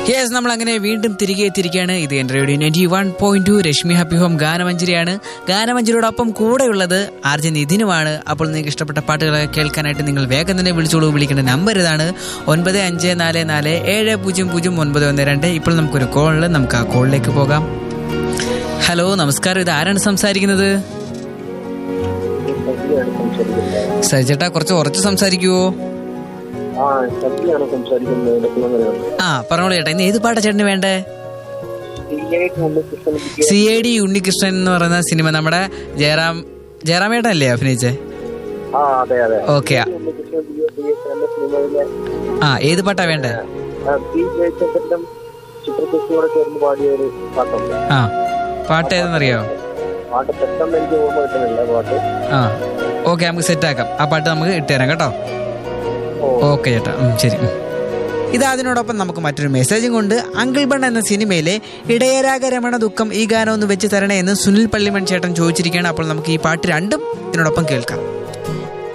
Yes നമ്മൾ അങ്ങനെ വീണ്ടും തിരികെ എത്തിയിരിക്കുകയാണ് ഇത് എൻ്റെ radio ninety one point two Rashmi happy home ഗാനമഞ്ജരിയാണ് ഗാനമഞ്ജരിയോടൊപ്പം കൂടെയുള്ളത് ആർ ജെ നിധിനുമാണ് അപ്പോൾ നിങ്ങൾക്ക് ഇഷ്ടപ്പെട്ട പാട്ടുകളൊക്കെ കേൾക്കാനായിട്ട് നിങ്ങൾ വേഗം തന്നെ വിളിച്ചോളൂ വിളിക്കേണ്ട നമ്പർ ഇതാണ് ഒൻപത് അഞ്ച് നാല് നാല് ഏഴ് പൂജ്യം പൂജ്യം ഒൻപത് ഒന്ന് രണ്ട് ഇപ്പോൾ നമുക്കൊരു കോളിൽ നമുക്ക് ആ കോളിലേക്ക് പോകാം ഹലോ നമസ്കാരം ഇത് ആരാണ് സംസാരിക്കുന്നത് സജിയാണ് സംസാരിക്കുന്നത് സജിചേട്ടാ കുറച്ച് ഉറച്ച് സംസാരിക്കുവോ ആ സജിയാണ് സംസാരിക്കുന്നത് ഇടക്കുളങ്ങരയാണ് ആ പറഞ്ഞോളൂ ചേട്ടാ ഇന്ന് ഏത് പാട്ടാ ചേട്ടന് വേണ്ടേ സിഐക്ക് മുമ്പ് കൃഷ്ണൻ കിട്ടിയ സി ഐ ഡി ഉണ്ണികൃഷ്ണൻ എന്ന് പറയുന്ന സിനിമ നമ്മുടെ ജയറാം ജയറാമേട്ടനല്ലേ അഭിനയിച്ചേ ആ അതെ അതെ ഓക്കെ ഉണ്ണികൃഷ്ണൻ ജിയോ പി എസ് എന്ന സിനിമയിലെ ആ ഏത് പാട്ടാ വേണ്ടേ ആ, പി ജയചന്ദ്രനും ചിത്രകൃഷ്ണയോടെ ചേർന്ന് പാടിയ ഒരു പാട്ടുണ്ട് ആ പാട്ട് ഏതെന്നറിയോ പാട്ട് പെട്ടെന്ന് എനിക്ക് ഓർമ്മ കിട്ടുന്നില്ല പാട്ട് ആ ഓക്കെ നമുക്ക് സെറ്റ് ആക്കാം ആ പാട്ട് നമുക്ക് ഇട്ടുതരാം കേട്ടോ ഓ ഓക്കെ ചേട്ടാ ഉം, ശരി ഉം. ഇത് അതിനോടൊപ്പം നമുക്ക് മറ്റൊരു മെസ്സേജും കൊണ്ട് അങ്കിൾ ബൺ എന്ന സിനിമയിലെ ഇടയരാഗ രമണ ദുഃഖം ഈ ഗാനം ഒന്ന് വെച്ച് തരണേ എന്ന് സുനിൽ പള്ളിമൺ ചേട്ടൻ ചോദിച്ചിരിക്കുകയാണ് അപ്പോൾ നമുക്ക് ഈ പാട്ട് രണ്ടും ഇതിനോടൊപ്പം കേൾക്കാം